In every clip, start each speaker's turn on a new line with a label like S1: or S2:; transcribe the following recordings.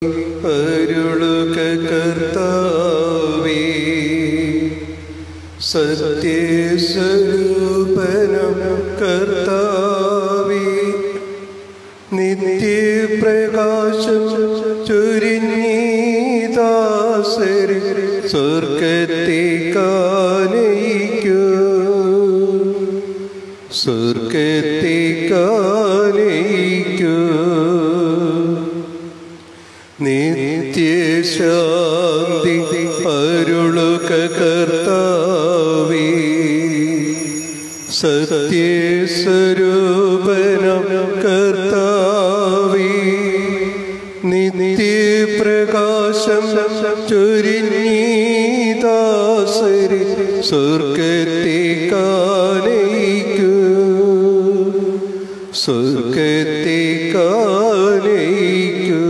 S1: അരുളുക കർത്താവേ സത്യസ്വരൂപനം കർത്താവേ നിത്യപ്രകാശം ചുരുങ്ങീദാസരി സ്വർഗത്തെ കാനയിക്കൂ സ്വർഗത്തെ കാനയിക്കൂ നിത്യശാന്തി അരുളുക കർത്താവേ സത്യസ്വരൂപനം കർത്താവേ നിത്യപ്രകാശം ചുരുങ്ങീദാസരി സ്വർഗത്തെ കാനയിക്കൂ സ്വർഗത്തെ കാനയിക്കൂ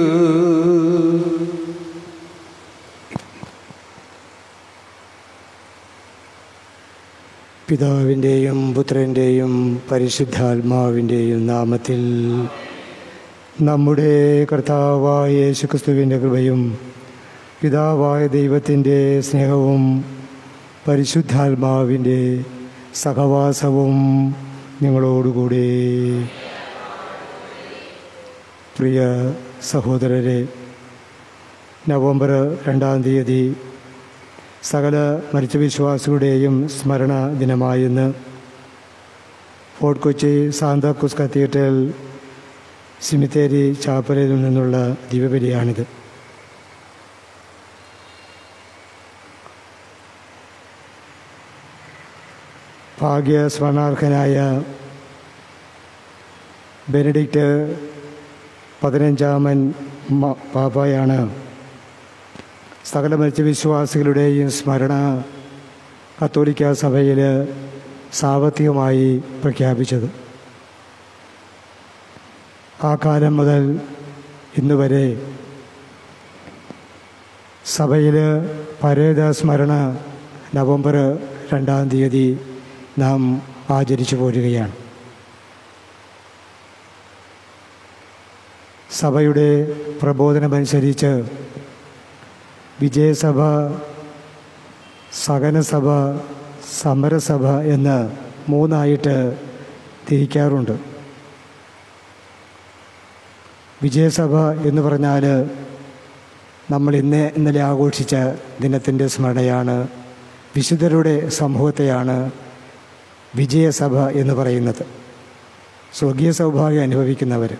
S2: പിതാവിൻ്റെയും പുത്രൻ്റെയും പരിശുദ്ധാത്മാവിൻ്റെയും നാമത്തിൽ നമ്മുടെ കർത്താവായ യേശുക്രിസ്തുവിൻ്റെ കൃപയും പിതാവായ ദൈവത്തിൻ്റെ സ്നേഹവും പരിശുദ്ധാത്മാവിൻ്റെ സഹവാസവും നിങ്ങളോടുകൂടി പ്രിയ സഹോദരരെ നവംബർ രണ്ടാം തീയതി സകല മരിച്ച വിശ്വാസികളുടെയും സ്മരണ ദിനമായിന്ന് ഫോർട്ട് കൊച്ചി സാന്താക്രൂസ് കത്തീഡ്രൽ സിമിത്തേരി ചാപ്പലിൽ നിന്നുള്ള ദിവ്യബലിയാണിത് ഭാഗ്യ സ്മരണാർഹനായ ബെനഡിക്റ്റ് പതിനഞ്ചാമൻ മ- പാപ്പായാണ് സകല മരിച്ച വിശ്വാസികളുടെയും സ്മരണ കത്തോലിക്ക സഭയിൽ സാമ്പത്തികമായി പ്രഖ്യാപിച്ചത് ആ കാലം മുതൽ ഇന്ന് വരെ സഭയിൽ പരേത സ്മരണ നവംബർ രണ്ടാം തീയതി നാം ആചരിച്ചു പോരുകയാണ് സഭയുടെ പ്രബോധനമനുസരിച്ച് വിജയസഭ സഹനസഭ സമരസഭ എന്ന് മൂന്നായിട്ട് തിരിക്കാറുണ്ട് വിജയസഭ എന്ന് പറഞ്ഞാൽ നമ്മൾ ഇന്ന് ഇന്നലെ ആഘോഷിച്ച ദിനത്തിൻ്റെ സ്മരണയാണ് വിശുദ്ധരുടെ സമൂഹത്തെയാണ് വിജയസഭ എന്ന് പറയുന്നത് സ്വർഗീയ സൗഭാഗ്യം അനുഭവിക്കുന്നവർ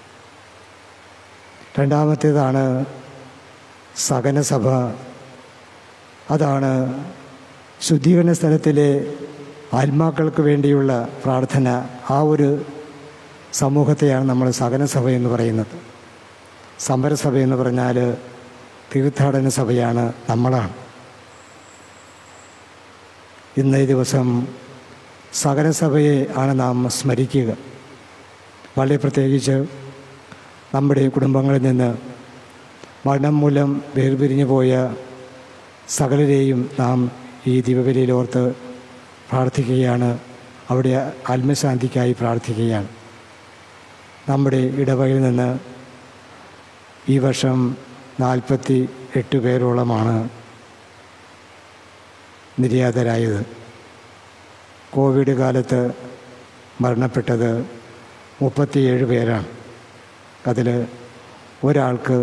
S2: രണ്ടാമത്തേതാണ് സഹനസഭ അതാണ് ശുദ്ധീകരണ സ്ഥലത്തിലെ ആത്മാക്കൾക്ക് വേണ്ടിയുള്ള പ്രാർത്ഥന ആ ഒരു സമൂഹത്തെയാണ് നമ്മൾ സഹനസഭ എന്ന് പറയുന്നത് സമരസഭ എന്ന് പറഞ്ഞാൽ തീർത്ഥാടന സഭയാണ് നമ്മളാണ് ഇന്ന് ഈ ദിവസം സഹനസഭയെ ആണ് നാം സ്മരിക്കുക വളരെ പ്രത്യേകിച്ച് നമ്മുടെ കുടുംബങ്ങളിൽ നിന്ന് മരണം മൂലം വേർപിരിഞ്ഞു പോയ സകലരെയും നാം ഈ ദിവബലിയിൽ ഓർത്ത് പ്രാർത്ഥിക്കുകയാണ് അവിടെ ആത്മശാന്തിക്കായി പ്രാർത്ഥിക്കുകയാണ് നമ്മുടെ ഇടവകയിൽ നിന്ന് ഈ വർഷം നാൽപ്പത്തി എട്ട് പേരോളമാണ് നിര്യാതരായത് കോവിഡ് കാലത്ത് മരണപ്പെട്ടത് മുപ്പത്തിയേഴ് പേരാണ് അതിൽ ഒരാൾക്ക്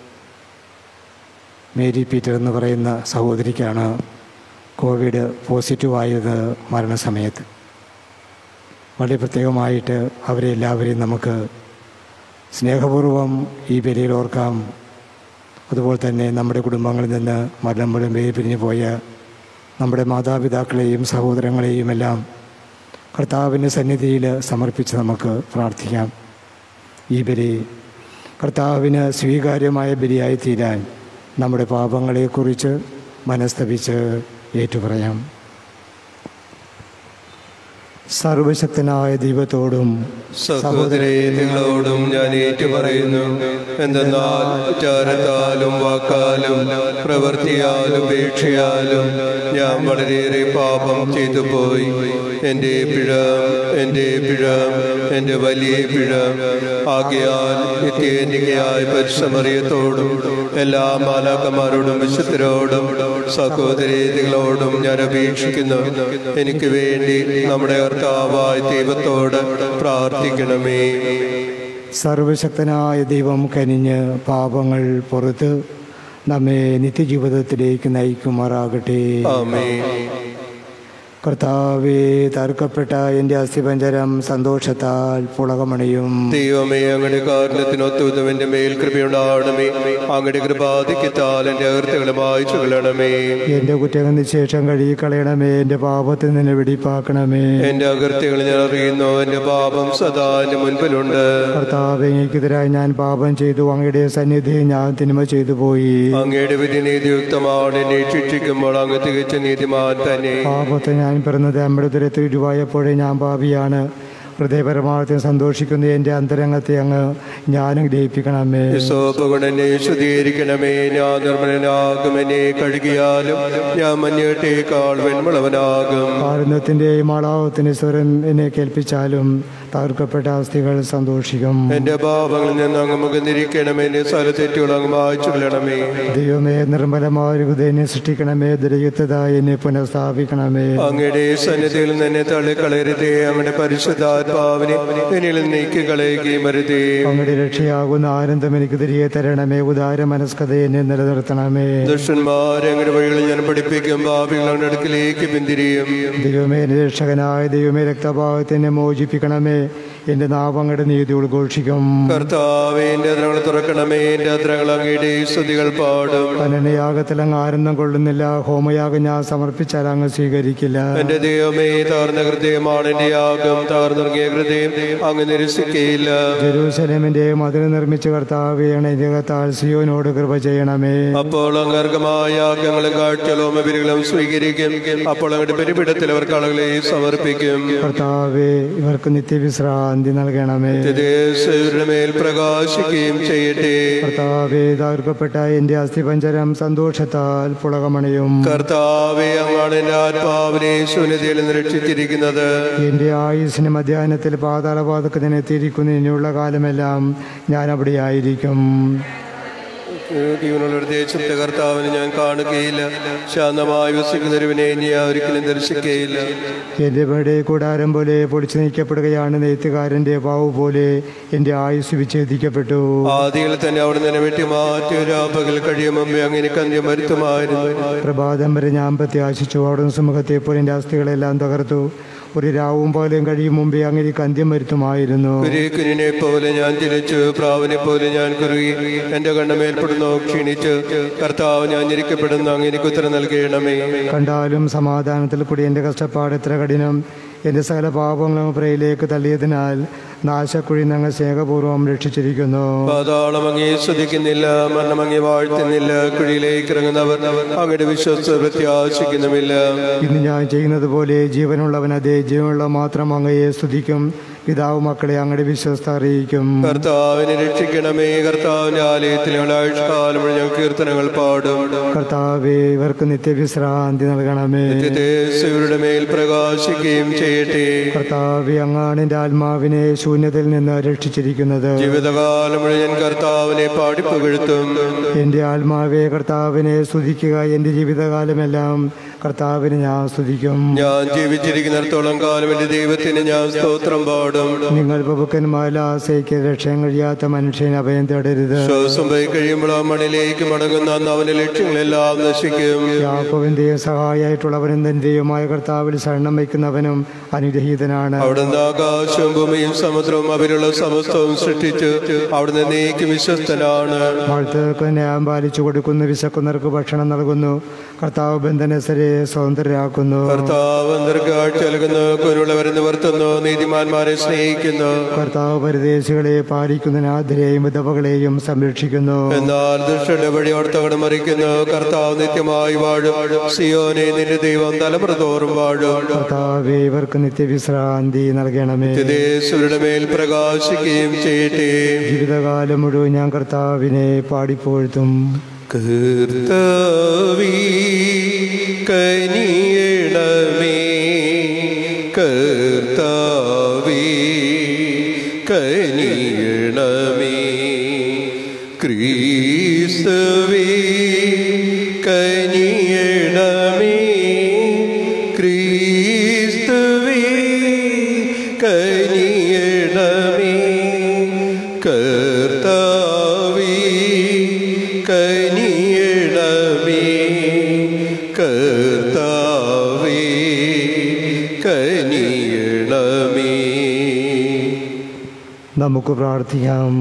S2: മേരി പീറ്റർ എന്ന് പറയുന്ന സഹോദരിക്കാണ് കോവിഡ് പോസിറ്റീവായത് മരണസമയത്ത് വളരെ പ്രത്യേകമായിട്ട് അവരെ എല്ലാവരെയും നമുക്ക് സ്നേഹപൂർവ്വം ഈ ബലിയിൽ ഓർക്കാം അതുപോലെ തന്നെ നമ്മുടെ കുടുംബങ്ങളിൽ നിന്ന് മരണം മൂലം വേര് പിരിഞ്ഞു പോയ നമ്മുടെ മാതാപിതാക്കളെയും സഹോദരങ്ങളെയും എല്ലാം കർത്താവിൻ്റെ സന്നിധിയിൽ സമർപ്പിച്ച് നമുക്ക് പ്രാർത്ഥിക്കാം ഈ ബലി കർത്താവിന് സ്വീകാര്യമായ ബലിയായി തീരാൻ നമ്മുടെ പാപങ്ങളെക്കുറിച്ച് മനസ്തപിച്ച് ഏറ്റുപറയാം സർവശക്തനായ ദൈവത്തോടും
S1: സഹോദരേ നിങ്ങളോടും ഞാൻ ഏറ്റുപറയുന്നു എന്തെന്നാൽ വിചാരത്താലും വാക്കാലും പ്രവൃത്തിയാലും ഉപേക്ഷയാലും ഞാൻ വളരെയേറെ പാപം ചെയ്തു പോയി എൻ്റെ പിഴ എൻ്റെ പിഴ എൻ്റെ വലിയ പിഴ ആകയാൽ നിത്യേന്തികയായ പരിശ്രമറിയത്തോടും എല്ലാ മാലാക്കന്മാരോടും വിശുദ്ധരോടും സഹോദരീതികളോടും ഞാൻ അപേക്ഷിക്കുന്നു എനിക്ക് വേണ്ടി നമ്മുടെ കർത്താവായ ദൈവത്തോട് പ്രാർത്ഥിക്കണമേ
S2: സർവശക്തനായ ദൈവം കനിഞ്ഞ് പാപങ്ങൾ പുറത്ത് നമ്മെ നിത്യജീവിതത്തിലേക്ക് നയിക്കുമാറാകട്ടെ
S1: ആമേ
S2: കർത്താവെ തർക്കപ്പെട്ട എൻ്റെ അസ്ഥിപഞ്ചരം സന്തോഷത്താൽ പുളകമണിയും
S1: ദൈവമേ അങ്ങയുടെ കാരണത്തിനൊത്തുവിധം എൻ്റെ മേൽ കൃപയുണ്ടാകണമേ അങ്ങയുടെ കൃപാധിക്കത്താൽ എൻ്റെ അകൃത്യങ്ങളെ വായിച്ചു കളയണമേ
S2: എൻ്റെ കുറ്റങ്ങൾ ശേഷം കഴുകിക്കളയണമേ എൻ്റെ പാപത്തിൽ നിന്ന് വെടിപ്പാക്കണമേ
S1: എൻ്റെ അകൃത്യങ്ങൾ ഞാൻ അറിയുന്നു എൻ്റെ പാപം സദാ എൻ്റെ മുൻപിലുണ്ട്
S2: കർത്താവ് എനിക്കെതിരായി ഞാൻ പാപം ചെയ്തു അങ്ങയുടെ സന്നിധിയിൽ ഞാൻ തിന്മ ചെയ്തു പോയി
S1: അങ്ങയുടെ വിധി നീതിയുക്തമാണ് എന്നെ ശിക്ഷിക്കുമ്പോൾ അങ്ങ് തികച്ച നീതിമാൻ തന്നെ
S2: പാപത്തെ ഞാൻ പിറന്നത് അമ്മയുടെ ദുരത്തിൽ രൂപമായപ്പോഴേ ഞാൻ പാപിയാണ് ഹൃദയപരമാർത്ഥം സന്തോഷിക്കുന്ന എൻ്റെ അന്തരംഗത്തെ അങ്ങ് ഞാനും ഗ്രഹിപ്പിക്കണമേ
S1: യശോപഗുണ എന്നെ ശുദ്ധീകരിക്കണമേ ഞാൻ നിർമ്മലനാകും എന്നെ കഴുകിയാലും ഞാൻ മഞ്ഞേട്ടേക്കാൾ വെൺമുളവനാകും
S2: കാരുണ്യത്തിൻ്റെയും ആളാവത്തിൻ്റെ സ്വരം എന്നെ കേൾപ്പിച്ചാലും തകർക്കപ്പെട്ട അസ്ഥികൾ സന്തോഷിക്കും
S1: എന്റെ പാപങ്ങളിൽ നിന്ന് അങ്ങ് മുഖന്നിരിക്കണമേ എന്റെ സ്ഥലത്തെറ്റുകൾ അങ്ങ് മായ്ച്ചു കളയണമേ
S2: ദൈവമേ നിർമ്മലമായ ഒരു ഹൃദയനെ സൃഷ്ടിക്കണമേ ദുരയുക്തതായി എന്നെ പുനഃസ്ഥാപിക്കണമേ
S1: അങ്ങയുടെ സന്നിധിയിൽ നിന്ന് എന്നെ തള്ളിക്കളയരുതേ അങ്ങയുടെ പരിശുദ്ധാത്മാവിനെ എന്നിൽ നീക്കി കളയുകയും അരുതേ
S2: അങ്ങയുടെ രക്ഷയാകുന്ന ആനന്ദം എനിക്ക് തിരികെ തരണമേ ഉദാര മനസ്കത എന്നെ നിലനിർത്തണമേ
S1: ദുഷ്ടന്മാരെ അങ്ങയുടെ വഴികളിൽ ഞാൻ പഠിപ്പിക്കും പാപികളുടെ അടുക്കിലേക്ക് പിന്തിരിയും
S2: ദൈവമേ എന്റെ രക്ഷകനായ ദൈവമേ രക്തഭാവത്തിനെ മോചിപ്പിക്കണമേ എൻ്റെ നാവങ്ങളുടെ നീതി ഉദ്ഘോഷിക്കും
S1: കർത്താവേ എന്റെ അദ്രങ്ങൾ തുറക്കണമേ എന്റെ അദ്രങ്ങൾ അങ്ങയുടെ സ്തുതികൾ പാടും
S2: പനനയാഗത്തിൽ അങ്ങ് ആനന്ദം കൊള്ളുന്നില്ല ഹോമയാഗം ഞാൻ സമർപ്പിച്ചാൽ അങ്ങ് സ്വീകരിക്കില്ല
S1: എന്റെ ദൈവമേ താർന്ന ഹൃദയമാണ് എന്റെ യാഗം താർന്നിറങ്ങിയ ഹൃദയം അങ്ങ് നിരസിക്കയില്ല
S2: ജെറൂസലേമിന്റെ മതിൽ നിർമ്മിച്ച കർത്താവേണ ജഗത്താൽ സിയോനോട് കൃപ ചെയ്യണമേ
S1: അപ്പോൾ അംഗർഗമായ യാഗങ്ങളും കാഴ്ചകളും അഭിരുകളും സ്വീകരിക്കും അപ്പോൾ അങ്ങയുടെ പരിപിടത്തിൽ അവർ കളകളെ സമർപ്പിക്കും
S2: കർത്താവേ ഇവർക്ക് നിത്യവിശ്രാന്തി നൽകണമേ
S1: ഇവരുടെ മേൽ പ്രകാശിക്കുകയും ചെയ്യട്ടെ
S2: കർത്താവേ തകർക്കപ്പെട്ട എൻ്റെ അസ്ഥിപഞ്ചരം സന്തോഷത്താൽ പുളകമണിയും
S1: കർത്താവെ അങ്ങാണ് എന്റെ ആത്മാവിനെ ശൂന്യതയിൽ നിന്ന് രക്ഷിച്ചിരിക്കുന്നത്
S2: എൻ്റെ ആയുസിന് മധ്യാഹ്നത്തിൽ പാതാളപാതക്കത്തിന് എത്തിയിരിക്കുന്ന ഇനിയുള്ള കാലമെല്ലാം ഞാൻ അവിടെ ആയിരിക്കും
S1: ജീവനുള്ള ഒരു ദേശത്തെ കർത്താവിനെ ഞാൻ കാണുകയില്ല ശാന്തമായി വസിക്കുന്നൊരുവിനെ ഇനി ഞാൻ ഒരിക്കലും ദർശിക്കുകയില്ല
S2: എൻ്റെ വീട് കൂടാരം പോലെ പൊളിച്ചു നീക്കപ്പെടുകയാണ് നെയ്ത്തുകാരൻ്റെ പാവ് പോലെ എൻ്റെ ആയുസ് വിച്ഛേദിക്കപ്പെട്ടു
S1: ആദിയിൽ തന്നെ അവിടെ നിന്ന് വെട്ടി മാറ്റി ഒരു പകൽ കഴിയും മുമ്പേ അങ്ങനെ കന്യം വരുത്തുമായിരുന്നു
S2: പ്രഭാതം വരെ ഞാൻ പ്രത്യാശിച്ചു അവിടുന്ന് സുമുഖത്തെ പോലെ എൻ്റെ അസ്ഥികളെല്ലാം തകർത്തു ഒരു രാവും പോലെയും കഴിയും മുമ്പേ അങ്ങനെ കന്ത്യം വരുത്തുമായിരുന്നു
S1: കുരിക്കുനിനെ പോലെ ഞാൻ തിരിച്ചു പ്രാവിനെ പോലെ ഞാൻ കുറുകി എന്റെ കണ്ണമേൽപ്പെടുന്നു ക്ഷീണിച്ച് കർത്താവ് ഞാൻ ഞെരിക്കപ്പെടുന്നു അങ്ങ് എനിക്ക് ഉത്തരം നൽകണമേ
S2: കണ്ടാലും സമാധാനത്തിൽ കൂടി എൻ്റെ കഷ്ടപ്പാട് എത്ര കഠിനം എൻ്റെ സകല പാപങ്ങളും പ്രയിലേക്ക് തള്ളിയതിനാൽ നാശക്കുഴി ഞങ്ങൾ സ്നേഹപൂർവ്വം രക്ഷിച്ചിരിക്കുന്നു
S1: പാതാളം അങ്ങേ ശ്രദ്ധിക്കുന്നില്ല മരണം അങ്ങേ വാഴ്ത്തുന്നില്ല കുഴിയിലേക്ക് ഇറങ്ങുന്നവർ അങ്ങയുടെ വിശ്വസ് പ്രത്യാശിക്കുന്നുമില്ല
S2: ഇന്ന് ഞാൻ ചെയ്യുന്നത് പോലെ ജീവനുള്ളവൻ അതേ ജീവനുള്ള മാത്രം അങ്ങയെ സ്തുതിക്കും പിതാവ് മക്കളെ അങ്ങയുടെ വിശ്വസ്ത അറിയിക്കും
S1: കർത്താവിനെ രക്ഷിക്കണമേ കർത്താവിന്റെ ആലയത്തിൽ ഞങ്ങൾ ആയുഷ്കാലം മുഴുവൻ ഞങ്ങൾ കീർത്തനങ്ങൾ പാടും
S2: കർത്താവെ ഇവർക്ക് നിത്യവിശ്രാന്തി നൽകണമേ
S1: ഇവരുടെ മേൽ പ്രകാശിക്കുകയും ചെയ്യട്ടെ
S2: കർത്താവെ അങ്ങാണ് എൻ്റെ ആത്മാവിനെ ശൂന്യതയിൽ നിന്ന് രക്ഷിച്ചിരിക്കുന്നത്
S1: ജീവിതകാലം മുഴുവൻ കർത്താവിനെ പാടിപ്പുകഴ്ത്തും
S2: എൻ്റെ ആത്മാവെ കർത്താവിനെ സ്തുതിക്കുക എൻ്റെ ജീവിതകാലമെല്ലാം കർത്താവിനെ ഞാൻ സ്തുതിക്കും
S1: ഞാൻ ജീവിച്ചിരിക്കുന്നിടത്തോളം കാലം എന്റെ ദൈവത്തിന് ഞാൻ സ്തോത്രം പാടും
S2: നിങ്ങൾ പ്രഭുക്കന്മാരിൽ ആശ്രയിക്ക് രക്ഷയും കഴിയാത്ത മനുഷ്യന് അഭയം തേടരുത്
S1: ശ്വാസം പോയി കഴിയുമ്പോൾ ആ മണിലേക്ക് മടങ്ങുന്ന അന്ന് അവന്റെ ലക്ഷ്യങ്ങളെല്ലാം നശിക്കും
S2: യാക്കോവിന്റെയും സഹായിയായിട്ടുള്ളവനും തന്റെ ദൈവമായ കർത്താവിൽ ശരണം വയ്ക്കുന്നവനും അനുഗ്രഹീതനാണ്
S1: അവിടുന്ന് ആകാശവും ഭൂമിയും സമുദ്രവും അവരുള്ള സമസ്തവും സൃഷ്ടിച്ച് അവിടുന്ന് നീക്കും വിശ്വസ്തനാണ്
S2: വാഴ്ത്തകൾക്ക് ന്യായം പാലിച്ചു കൊടുക്കുന്നു വിശക്കുന്നവർക്ക് ഭക്ഷണം നൽകുന്നു കർത്താവ് ബന്ധനസരെ ദരിദ്രരെ സ്വതന്ത്രരാക്കുന്നു
S1: കർത്താവ് ദീർഘാഴ്ച നൽകുന്നു കുരുള്ളവരെ നിവർത്തുന്നു നീതിമാന്മാരെ സ്നേഹിക്കുന്നു
S2: കർത്താവ് പരദേശികളെ പാലിക്കുന്നതിനാഥരെയും വിധവകളെയും സംരക്ഷിക്കുന്നു
S1: എന്നാൽ ദുഷ്ടന്റെ വഴി ഓർത്തകട മറിക്കുന്നു കർത്താവ് നിത്യമായി വാഴും സിയോനെ നിന്റെ ദൈവം തലമുറ തോറും വാഴും
S2: കർത്താവെ ഇവർക്ക് നിത്യവിശ്രാന്തി നൽകണമേ
S1: ദേശരുടെ മേൽ പ്രകാശിക്കുകയും ചെയ്യട്ടെ
S2: ജീവിതകാലം മുഴുവൻ ഞാൻ കർത്താവിനെ പാടിപ്പോഴ്ത്തും
S1: കർത്താവീ കനിയണമേ കർത്താവീ കനിയണമേ ക്രീസ്തുവേ കനിയണമേ ക്രീസ്തുവേ കനിയണമേ കർത്താവേ കനിയണമേ കർത്താവേ കനിയണമേ
S2: നമുക്ക് പ്രാർത്ഥിക്കാം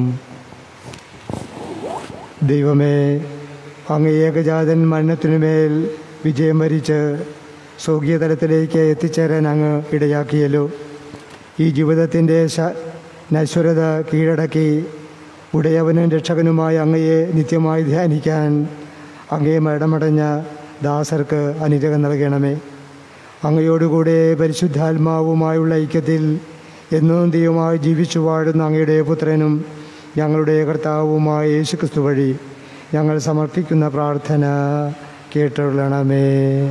S2: ദൈവമേ അങ്ങ് ഏകജാതൻ മരണത്തിനുമേൽ വിജയം വരിച്ച് സ്വർഗീയതലത്തിലേക്ക് എത്തിച്ചേരാൻ അങ്ങ് ഇടയാക്കിയല്ലോ ഈ ജീവിതത്തിൻ്റെ ശ നശ്വരത കീഴടക്കി ഉടയവനും രക്ഷകനുമായ അങ്ങയെ നിത്യമായി ധ്യാനിക്കാൻ അങ്ങയെ മരണമടഞ്ഞ ദാസർക്ക് അനുഗ്രഹം നൽകണമേ അങ്ങയോടുകൂടെ പരിശുദ്ധാത്മാവുമായുള്ള ഐക്യത്തിൽ എന്നും ദൈവമായി ജീവിച്ചു വാഴുന്ന അങ്ങയുടെ പുത്രനും ഞങ്ങളുടെ കർത്താവുമായ യേശുക്രിസ്തു വഴി ഞങ്ങൾ സമർപ്പിക്കുന്ന പ്രാർത്ഥന കേട്ടുള്ളണമേ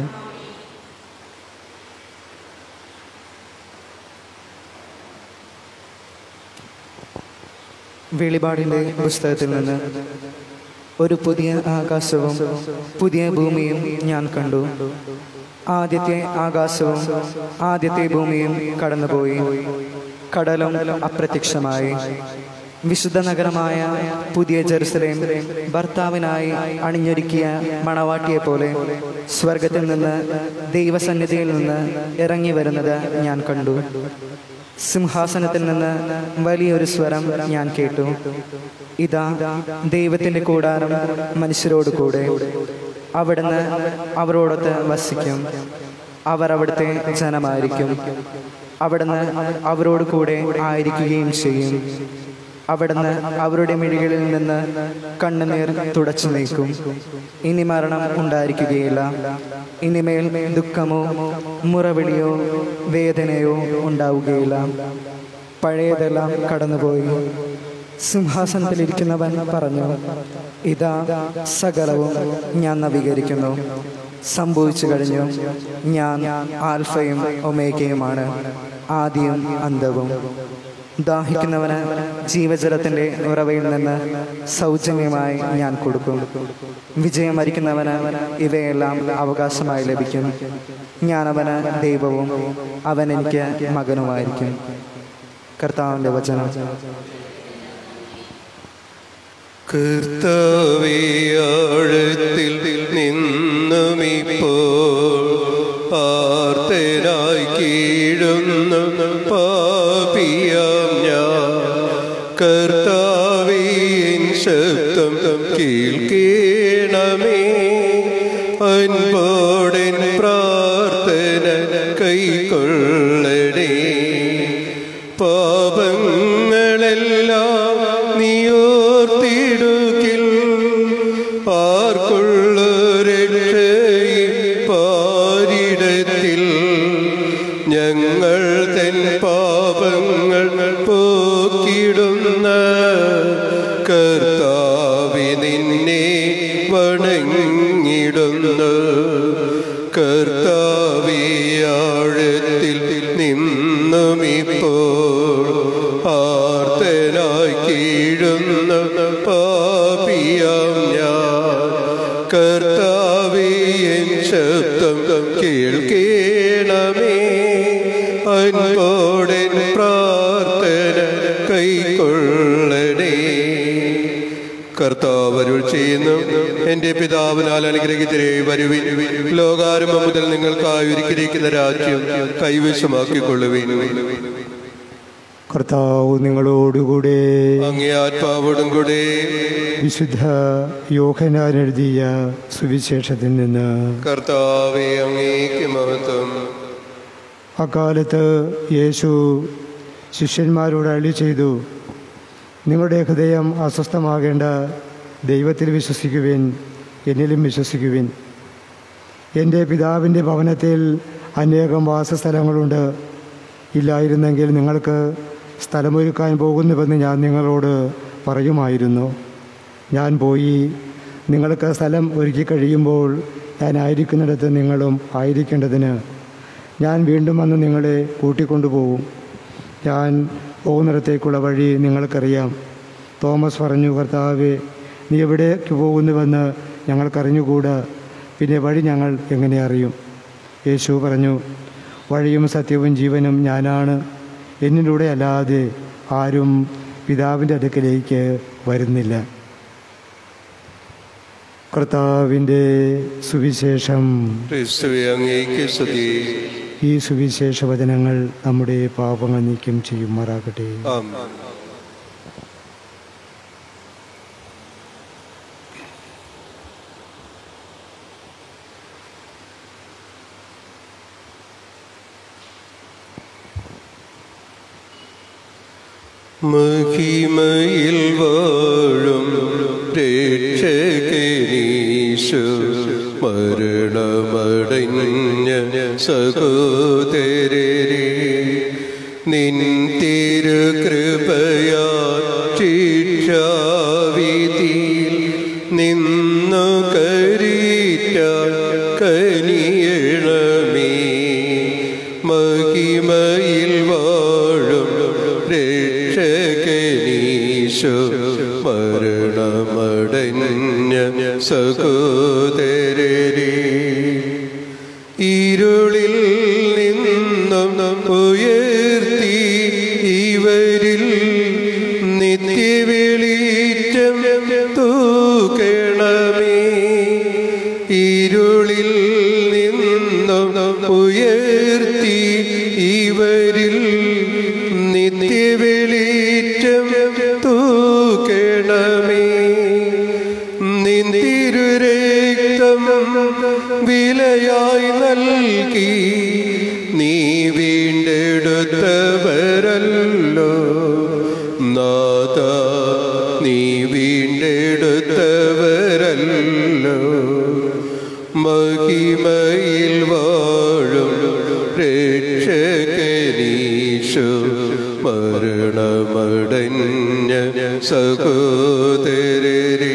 S3: വെളിപാടിൻ്റെ പുസ്തകത്തിൽ നിന്ന് ഒരു പുതിയ ആകാശവും പുതിയ ഭൂമിയും ഞാൻ കണ്ടു ആദ്യത്തെ ആകാശവും ആദ്യത്തെ ഭൂമിയും കടന്നുപോയി കടലും അപ്രത്യക്ഷമായി വിശുദ്ധ നഗരമായ പുതിയ ജെറുസലേം ഭർത്താവിനായി അണിഞ്ഞൊരുക്കിയ മണവാട്ടിയെ പോലെ സ്വർഗത്തിൽ നിന്ന് ദൈവസന്നിധിയിൽ നിന്ന് ഇറങ്ങി വരുന്നത് ഞാൻ കണ്ടു സിംഹാസനത്തിൽ നിന്ന് വലിയൊരു സ്വരം ഞാൻ കേട്ടു ഇതാ ദൈവത്തിന്റെ കൂടാരം മനുഷ്യരോട് കൂടെ അവിടുന്ന് അവരോടൊത്ത് വസിക്കും അവർ അവിടുത്തെ ജനമായിരിക്കും അവിടുന്ന് അവരോട് കൂടെ ആയിരിക്കുകയും ചെയ്യും അവിടുന്ന് അവരുടെ മിഴികളിൽ നിന്ന് കണ്ണുനീർ തുടച്ചു നീക്കും ഇനി മരണം ഉണ്ടായിരിക്കുകയില്ല ഇനിമേൽ ദുഃഖമോ മുറവിളിയോ വേദനയോ ഉണ്ടാവുകയില്ല പഴയതെല്ലാം കടന്നുപോയി സിംഹാസനത്തിലിരിക്കുന്നവൻ പറഞ്ഞു ഇതാ സകലവും ഞാൻ നവീകരിക്കുന്നു സംഭവിച്ചു കഴിഞ്ഞു ഞാൻ ആൽഫയും ഒമേഗയുമാണ് ആദ്യവും അന്തവും ദാഹിക്കുന്നവന് ജീവജലത്തിന്റെ ഉറവയിൽ നിന്ന് സൗജന്യമായി ഞാൻ കൊടുക്കും വിജയം വരിക്കുന്നവന് ഇവയെല്ലാം അവകാശമായി ലഭിക്കും ഞാൻ അവന് ദൈവവും അവൻ എനിക്ക് മകനുമായിരിക്കും കർത്താവിന്റെ വചനം
S1: കർത്താവിയാഴത്തിൽ നിന്നുമിപ്പോൾ ആർത്തനായി കീഴുന്നു പാപിയാം ഞാൻ കർത്താവിൻ ശബ്ദം കേൾക്കണമേ അൻപോടൻ പ്രാർത്ഥന കൈക്കൊള്ളണേ പാപങ്ങളെല്ലാം നീയോർത്തിടുകിൽ ആർക്കുള്ള രക്ഷയും പാരിടത്തിൽ ഞങ്ങൾ തൻ പാപങ്ങൾ പോക്കിടുന്ന കർത്താവി നിന്നെ വണങ്ങിടുന്നു കർത്താവിയാഴത്തിൽ നിന്നുമിപ്പോൾ ആർത്തനായി കീഴുന്ന പാപിയാം ഞാൻ കർത്താവിയൻ ശബ്ദം കേൾക്കേണമേ അൻപോടൻ പ്രാർത്ഥന കൈക്കൊള്ളണേ കർത്താവ് അരുൾ ചെയ്യുന്നു എന്റെ പിതാവിനാൽ അനുഗ്രഹിതരെ വരുവിൻ ലോകാരംഭം മുതൽ നിങ്ങൾക്കായി ഒരുക്കിയിരിക്കുന്ന രാജ്യം കൈവശമാക്കിക്കൊള്ളുവിൻ
S2: കർത്താവ് നിങ്ങളോടുകൂടെ
S1: അങ്ങേ ആത്മാവോടും കൂടെ
S2: വിശുദ്ധ യോഹനാൻ എഴുതിയ സുവിശേഷത്തിൽ നിന്ന്
S1: കർത്താവെ അങ്ങേക്ക് മഹത്വം
S2: അക്കാലത്ത് യേശു ശിഷ്യന്മാരോട് അളി ചെയ്തു നിങ്ങളുടെ ഹൃദയം അസ്വസ്ഥമാകേണ്ട ദൈവത്തിൽ വിശ്വസിക്കുവിൻ എന്നിലും വിശ്വസിക്കുവിൻ എൻ്റെ പിതാവിൻ്റെ ഭവനത്തിൽ അനേകം വാസസ്ഥലങ്ങളുണ്ട് ഇല്ലായിരുന്നെങ്കിൽ നിങ്ങൾക്ക് സ്ഥലമൊരുക്കാൻ പോകുന്നുവെന്ന് ഞാൻ നിങ്ങളോട് പറയുമായിരുന്നു ഞാൻ പോയി നിങ്ങൾക്ക് സ്ഥലം ഒരുക്കി കഴിയുമ്പോൾ ഞാൻ ആയിരിക്കുന്നിടത്ത് നിങ്ങളും ആയിരിക്കേണ്ടതിന് ഞാൻ വീണ്ടും വന്ന് നിങ്ങളെ കൂട്ടിക്കൊണ്ടുപോകും ഞാൻ പോകുന്നിടത്തേക്കുള്ള വഴി നിങ്ങൾക്കറിയാം തോമസ് പറഞ്ഞു കർത്താവെ നീ എവിടേക്ക് പോകുന്നുവെന്ന് ഞങ്ങൾക്കറിഞ്ഞുകൂടാ പിന്നെ വഴി ഞങ്ങൾ എങ്ങനെ അറിയും യേശു പറഞ്ഞു വഴിയും സത്യവും ജീവനും ഞാനാണ് എന്നിലൂടെ അല്ലാതെ ആരും പിതാവിൻ്റെ അടുക്കലേക്ക് വരുന്നില്ല കർത്താവിൻ്റെ സുവിശേഷം
S1: ക്രിസ്തുവെ അങ്ങേക്ക് സ്തുതി
S2: ഈ സുവിശേഷ വചനങ്ങൾ നമ്മുടെ പാപങ്ങൾ നീക്കം ചെയ്യുമാറാകട്ടെ
S1: ആമേൻ മഹിമയിൽ വാഴും രക്ഷകരീശു മരണമടഞ്ഞ സഹോദരരെ നിൻ തിരുകൃപയാ ശിക്ഷാവിധിയിൽ നിന്നു കരീറ്റ കനിയണമേ മഹിമയിൽ വാഴും രക്ഷകനീശോ മരണമടഞ്ഞ സഹോദരരെ ഇരുളിൽ നിന്നും ഉയർത്തി ഇവരിൽ നിത്യവെളിച്ചം തൂക്കണമേ ഇരുളിൽ നിന്നും ഉയർത്തി ഇവരിൽ നിത്യവെളിച്ചം തൂക്കണമേ നിന്തിരുരക്തം വിലയായി നൽകി നീ വീണ്ടെടുത്തവരല്ലോ നാഥ നീ വീണ്ടെടുത്തവരല്ലോ മഹിമയിൽ വാഴും രക്ഷകനീശു മരണമടഞ്ഞ സഹോദരരെ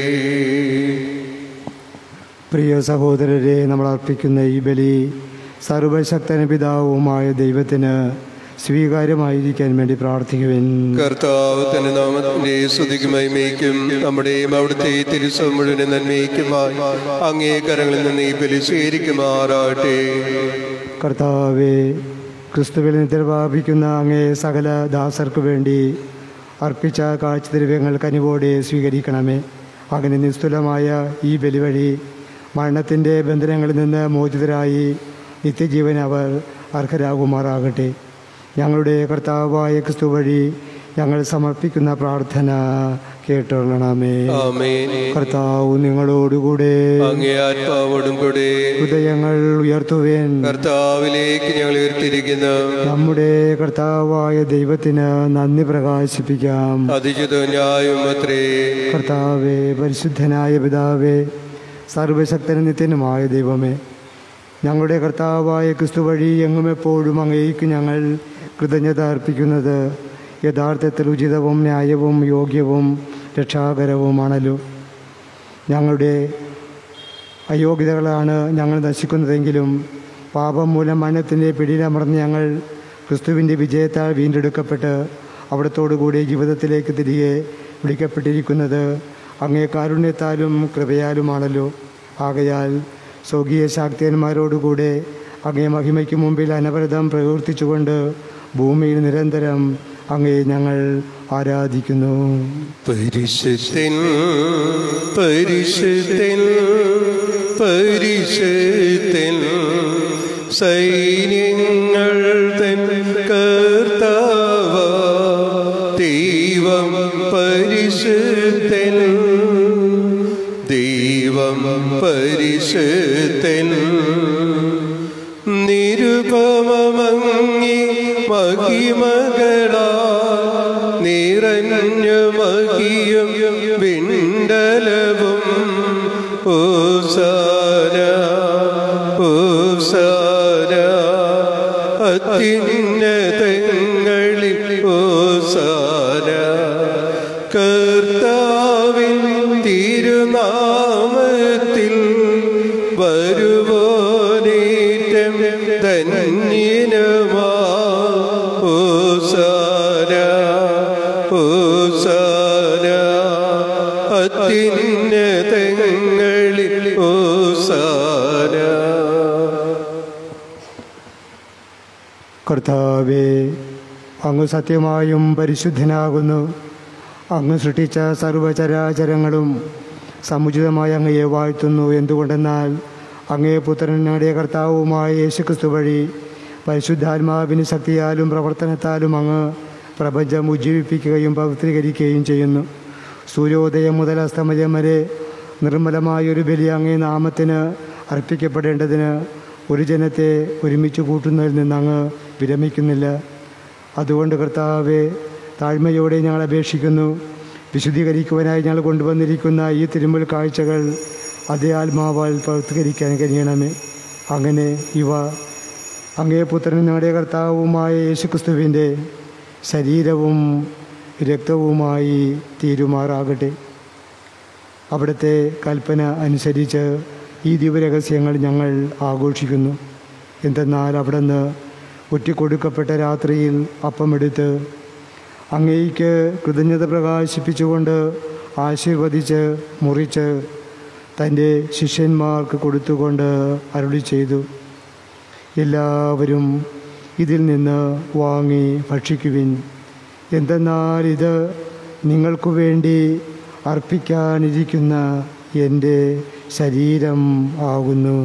S2: പ്രിയ സഹോദരരെ നമ്മൾ അർപ്പിക്കുന്ന ഈ ബലി സർവശക്തന പിതാവുമായ ദൈവത്തിന് സ്വീകാര്യമായിരിക്കാൻ വേണ്ടി പ്രാർത്ഥിക്കുവിൻ
S1: കർത്താവ് തന്റെ നാമത്തിന്റെ സ്തുതിക്കും മഹിമയ്ക്കും നമ്മുടെയും അവിടുത്തെ തിരുസം മുഴുവൻ നന്മയ്ക്കുമായി അങ്ങേ കരങ്ങളിൽ നിന്ന് ഈ ബലി സ്വീകരിക്കുമാറാട്ടെ
S2: കർത്താവെ ക്രിസ്തുവിൽ നിത്യഭാപിക്കുന്ന അങ്ങേ സകല ദാസർക്ക് വേണ്ടി അർപ്പിച്ച കാഴ്ചദ്രവ്യങ്ങൾ കനിവോടെ സ്വീകരിക്കണമേ അങ്ങനെ നിസ്തുലമായ ഈ ബലി വഴി മരണത്തിൻ്റെ ബന്ധനങ്ങളിൽ നിന്ന് മോചിതരായി നിത്യജീവൻ അവർ അർഹരാകുമാറാകട്ടെ ഞങ്ങളുടെ കർത്താവായ ക്രിസ്തു വഴി ഞങ്ങൾ സമർപ്പിക്കുന്ന പ്രാർത്ഥന കേട്ടോളണമേ
S1: ആമേൻ
S2: കർത്താവ് നിങ്ങളോടുകൂടെ
S1: അങ്ങേ ആത്മാവോടും കൂടെ
S2: ഹൃദയങ്ങൾ ഉയർത്തുവേൻ
S1: കർത്താവിലേക്ക് ഞങ്ങൾ ഉയർത്തിരിക്കുന്നു
S2: നമ്മുടെ കർത്താവായ ദൈവത്തിന് നന്ദി പ്രകാശിപ്പിക്കാം
S1: അതിചിത ന്യായം അത്രേ
S2: കർത്താവെ പരിശുദ്ധനായ പിതാവേ സർവശക്തന നിത്യനുമായ ദൈവമേ ഞങ്ങളുടെ കർത്താവായ ക്രിസ്തു വഴി എങ്ങും എപ്പോഴും അങ്ങേക്ക് ഞങ്ങൾ കൃതജ്ഞത അർപ്പിക്കുന്നത് യഥാർത്ഥത്തിൽ ഉചിതവും ന്യായവും യോഗ്യവും രക്ഷാകരവുമാണല്ലോ ഞങ്ങളുടെ അയോഗ്യതകളാണ് ഞങ്ങൾ നശിക്കുന്നതെങ്കിലും പാപം മൂലം മരണത്തിൻ്റെ പിടിയിലമർന്ന് ഞങ്ങൾ ക്രിസ്തുവിൻ്റെ വിജയത്താൽ വീണ്ടെടുക്കപ്പെട്ട് അവിടത്തോടുകൂടി ജീവിതത്തിലേക്ക് തിരികെ വിളിക്കപ്പെട്ടിരിക്കുന്നത് അങ്ങേ കാരുണ്യത്താലും കൃപയാലുമാണല്ലോ ആകയാൽ സ്വർഗീയ ശാക്തിയന്മാരോടുകൂടെ അങ്ങേ മഹിമയ്ക്ക് മുമ്പിൽ അനവരതം പ്രവർത്തിച്ചുകൊണ്ട് ഭൂമിയിൽ നിരന്തരം അങ്ങേ ഞങ്ങൾ ആരാധിക്കുന്നു
S1: പരിശുദ്ധൻ പരിശുദ്ധൻ പരിശുദ്ധൻ സൈന്യങ്ങൾ തൻ കർത്താവ ദൈവം പരിശുദ്ധൻ നിരുപമങ്ങി മഹിമകളാ നിറഞ്ഞു മഹിയും വിണ്ടലവും ഓസാര ഓസാര അത്യുന്നതങ്ങളിൽ ഓസാര കർത്താവിൻ തിരുനാമത്തിൽ വരുവോനേറ്റം ധന്യനമാ ഓസാര ഓസാര അത്യുന്നതങ്ങളിൽ ഓസാര
S2: കർത്താവേ അങ്ങ് സത്യമായും പരിശുദ്ധനാകുന്നു അങ്ങ് സൃഷ്ടിച്ച സർവചരാചരങ്ങളും സമുചിതമായി അങ്ങയെ വാഴ്ത്തുന്നു എന്തുകൊണ്ടെന്നാൽ അങ്ങേ പുത്രൻ ഞങ്ങളുടെ കർത്താവുമായ യേശുക്രിസ്തു വഴി പരിശുദ്ധാത്മാവിന് ശക്തിയാലും പ്രവർത്തനത്താലും അങ്ങ് പ്രപഞ്ചം ഉജ്ജീവിപ്പിക്കുകയും പവിത്രീകരിക്കുകയും ചെയ്യുന്നു സൂര്യോദയം മുതൽ അസ്തമയം വരെ നിർമ്മലമായൊരു ബലി അങ്ങേ നാമത്തിന് അർപ്പിക്കപ്പെടേണ്ടതിന് ഒരു ജനത്തെ ഒരുമിച്ച് കൂട്ടുന്നതിൽ നിന്ന് അങ്ങ് വിരമിക്കുന്നില്ല അതുകൊണ്ട് കർത്താവെ താഴ്മയോടെ ഞങ്ങൾ അപേക്ഷിക്കുന്നു വിശുദ്ധീകരിക്കുവാനായി ഞങ്ങൾ കൊണ്ടുവന്നിരിക്കുന്ന ഈ തിരുമുൽ കാഴ്ചകൾ അതേ ആത്മാവാൽ പ്രവർത്തികരിക്കാൻ കഴിയണമേ അങ്ങനെ ഇവ അങ്ങേ പുത്രനും ഞങ്ങളുടെ കർത്താവുമായ യേശുക്രിസ്തുവിൻ്റെ ശരീരവും രക്തവുമായി തീരുമാറാകട്ടെ അവിടുത്തെ കൽപ്പന അനുസരിച്ച് ഈ ദിവ്യരഹസ്യങ്ങൾ ഞങ്ങൾ ആഘോഷിക്കുന്നു എന്തെന്നാൽ അവിടുന്ന് ഒറ്റിക്കൊടുക്കപ്പെട്ട രാത്രിയിൽ അപ്പമെടുത്ത് അങ്ങേയ്ക്ക് കൃതജ്ഞത പ്രകാശിപ്പിച്ചുകൊണ്ട് ആശീർവദിച്ച് മുറിച്ച് തൻ്റെ ശിഷ്യന്മാർക്ക് കൊടുത്തുകൊണ്ട് അരുളി ചെയ്തു എല്ലാവരും ഇതിൽ നിന്ന് വാങ്ങി ഭക്ഷിക്കുവിൻ എന്തെന്നാൽ ഇത് നിങ്ങൾക്കു വേണ്ടി അർപ്പിക്കാനിരിക്കുന്ന എൻ്റെ ശരീരം ആകുന്നു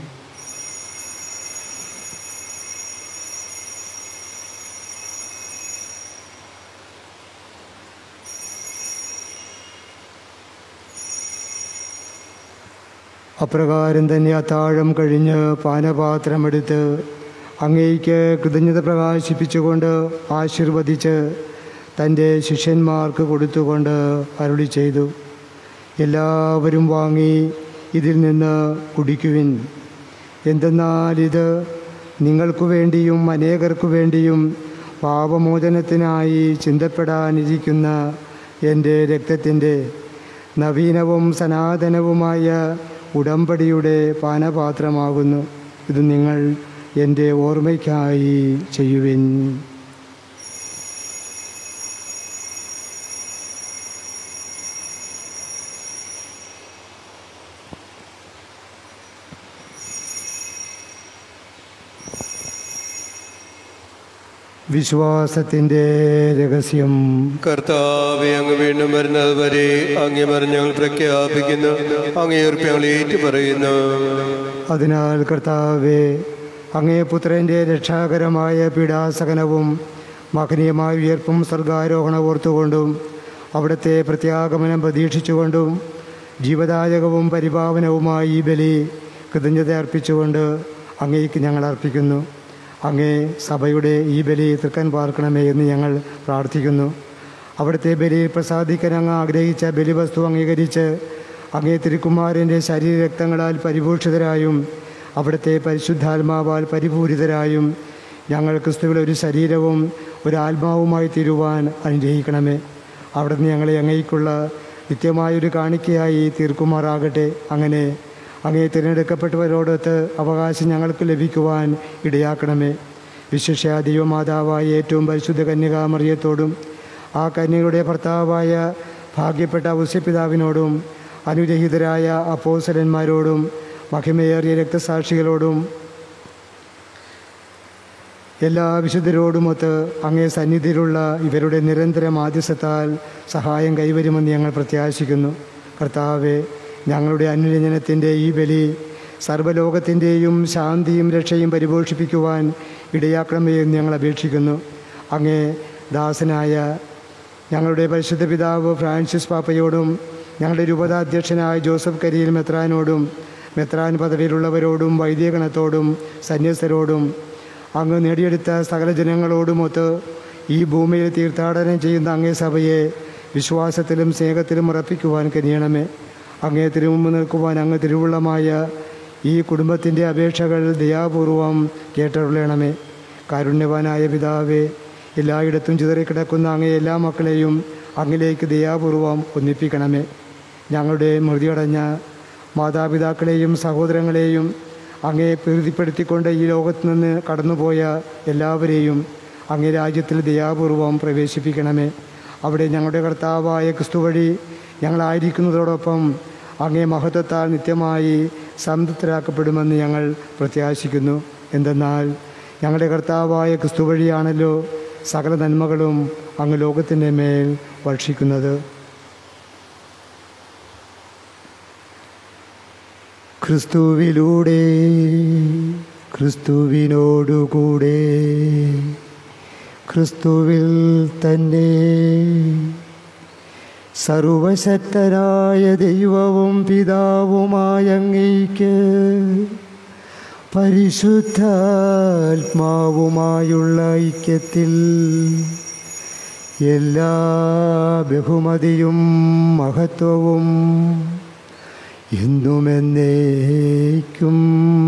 S2: അപ്രകാരം തന്നെ അത്താഴം കഴിഞ്ഞ് പാനപാത്രമെടുത്ത് അങ്ങേയ്ക്ക് കൃതജ്ഞത പ്രകാശിപ്പിച്ചുകൊണ്ട് ആശീർവദിച്ച് തൻ്റെ ശിഷ്യന്മാർക്ക് കൊടുത്തുകൊണ്ട് അരുളി ചെയ്തു എല്ലാവരും വാങ്ങി ഇതിൽ നിന്ന് കുടിക്കുവിൻ എന്തെന്നാൽ ഇത് നിങ്ങൾക്കു വേണ്ടിയും അനേകർക്കു വേണ്ടിയും പാപമോചനത്തിനായി ചിന്തപ്പെടാനിരിക്കുന്ന എൻ്റെ രക്തത്തിൻ്റെ നവീനവും സനാതനവുമായ ഉടമ്പടിയുടെ പാനപാത്രമാകുന്നു ഇത് നിങ്ങൾ എൻ്റെ ഓർമ്മയ്ക്കായി ചെയ്യുവിൻ വിശ്വാസത്തിൻ്റെ രഹസ്യം
S1: കർത്താവെ അങ്ങ് വീണ്ടും വരുന്നത് വരെ അങ്ങേ മരം ഞങ്ങൾ പ്രഖ്യാപിക്കുന്നു അങ്ങേർപ്പ് ഞങ്ങൾ ഏറ്റുപറയുന്നു
S2: അതിനാൽ കർത്താവെ അങ്ങേ പുത്രൻ്റെ രക്ഷാകരമായ പീഡാസകനവും മഹനീയമായ ഉയർപ്പും സ്വർഗാരോഹണം ഓർത്തുകൊണ്ടും അവിടുത്തെ പ്രത്യാഗമനം പ്രതീക്ഷിച്ചുകൊണ്ടും ജീവദായകവും പരിപാവനവുമായ ഈ ബലി കൃതജ്ഞത അർപ്പിച്ചുകൊണ്ട് അങ്ങേക്ക് ഞങ്ങൾ അർപ്പിക്കുന്നു അങ്ങേ സഭയുടെ ഈ ബലി തൃക്കൻ പാർക്കണമേ എന്ന് ഞങ്ങൾ പ്രാർത്ഥിക്കുന്നു അവിടുത്തെ ബലിയിൽ പ്രസാദിക്കാൻ അങ്ങ് ആഗ്രഹിച്ച ബലിവസ്തു അംഗീകരിച്ച് അങ്ങേ തിരുക്കുമാരൻ്റെ ശരീരരക്തങ്ങളാൽ പരിഭൂഷിതരായും അവിടുത്തെ പരിശുദ്ധാത്മാവാൽ പരിപൂരിതരായും ഞങ്ങൾ ക്രിസ്തുവിലെ ഒരു ശരീരവും ഒരു ആത്മാവുമായി തീരുവാൻ അനുഗ്രഹിക്കണമേ അവിടുന്ന് ഞങ്ങളെ അങ്ങേക്കുള്ള നിത്യമായൊരു കാണിക്കയായി തീർക്കുമാറാകട്ടെ അങ്ങനെ അങ്ങേ തിരഞ്ഞെടുക്കപ്പെട്ടവരോടൊത്ത് അവകാശം ഞങ്ങൾക്ക് ലഭിക്കുവാൻ ഇടയാക്കണമേ വിശിഷ്യ ദൈവമാതാവായ ഏറ്റവും പരിശുദ്ധ കന്യകാമറിയത്തോടും ആ കന്യകയുടെ ഭർത്താവായ ഭാഗ്യപ്പെട്ട ഔസ്യപിതാവിനോടും അനുരഹിതരായ അപ്പോസലന്മാരോടും മഹിമയേറിയ രക്തസാക്ഷികളോടും എല്ലാ വിശുദ്ധരോടുമൊത്ത് അങ്ങേ സന്നിധിയിലുള്ള ഇവരുടെ നിരന്തര മാധ്യസ്ഥത്താൽ സഹായം കൈവരുമെന്ന് ഞങ്ങൾ പ്രത്യാശിക്കുന്നു കർത്താവെ ഞങ്ങളുടെ അനുരഞ്ജനത്തിൻ്റെ ഈ ബലി സർവ്വലോകത്തിൻ്റെയും ശാന്തിയും രക്ഷയും പരിപോഷിപ്പിക്കുവാൻ ഇടയാക്കണമേ എന്ന് ഞങ്ങൾ അപേക്ഷിക്കുന്നു അങ്ങേ ദാസനായ ഞങ്ങളുടെ പരിശുദ്ധ പിതാവ് ഫ്രാൻസിസ് പാപ്പയോടും ഞങ്ങളുടെ രൂപതാധ്യക്ഷനായ ജോസഫ് കരിയിൽ മെത്രാനോടും മെത്രാൻ പദവിയിലുള്ളവരോടും വൈദികഗണത്തോടും സന്യസ്തരോടും അങ്ങ് നേടിയെടുത്ത സകല ജനങ്ങളോടുമൊത്ത് ഈ ഭൂമിയിൽ തീർത്ഥാടനം ചെയ്യുന്ന അങ്ങേ സഭയെ വിശ്വാസത്തിലും സ്നേഹത്തിലും ഉറപ്പിക്കുവാൻ കനിയണമേ അങ്ങേ തിരുമുമ്പ് നിൽക്കുവാൻ അങ്ങ് തിരുവുള്ളമായ ഈ കുടുംബത്തിൻ്റെ അപേക്ഷകൾ ദയാപൂർവം കേട്ടരുളയണമേ കാരുണ്യവാനായ പിതാവേ എല്ലായിടത്തും ചിതറിക്കിടക്കുന്ന അങ്ങേ എല്ലാ മക്കളെയും അങ്ങിലേക്ക് ദയാപൂർവം ഒന്നിപ്പിക്കണമേ ഞങ്ങളുടെ മൃതിയടഞ്ഞ മാതാപിതാക്കളെയും സഹോദരങ്ങളെയും അങ്ങേ പ്രീതിപ്പെടുത്തിക്കൊണ്ട് ഈ ലോകത്ത് നിന്ന് കടന്നുപോയ എല്ലാവരെയും അങ്ങേ രാജ്യത്തിൽ ദയാപൂർവം പ്രവേശിപ്പിക്കണമേ അവിടെ ഞങ്ങളുടെ കർത്താവായ ക്രിസ്തു വഴി ഞങ്ങളായിരിക്കുന്നതോടൊപ്പം അങ്ങേ മഹത്വത്താൽ നിത്യമായി സംതൃപ്തരാക്കപ്പെടുമെന്ന് ഞങ്ങൾ പ്രത്യാശിക്കുന്നു എന്തെന്നാൽ ഞങ്ങളുടെ കർത്താവായ ക്രിസ്തു വഴിയാണല്ലോ സകല നന്മകളും അങ്ങ് ലോകത്തിൻ്റെ മേൽ വർഷിക്കുന്നത് ക്രിസ്തുവിലൂടെ ക്രിസ്തുവിനോടുകൂടെ ക്രിസ്തുവിൽ തന്നെ സർവശക്തനായ ദൈവവും പിതാവുമായ അങ്ങയ്ക്ക് പരിശുദ്ധാത്മാവുമായുള്ള ഐക്യത്തിൽ എല്ലാ ബഹുമതിയും മഹത്വവും എന്നുമെന്നേക്കും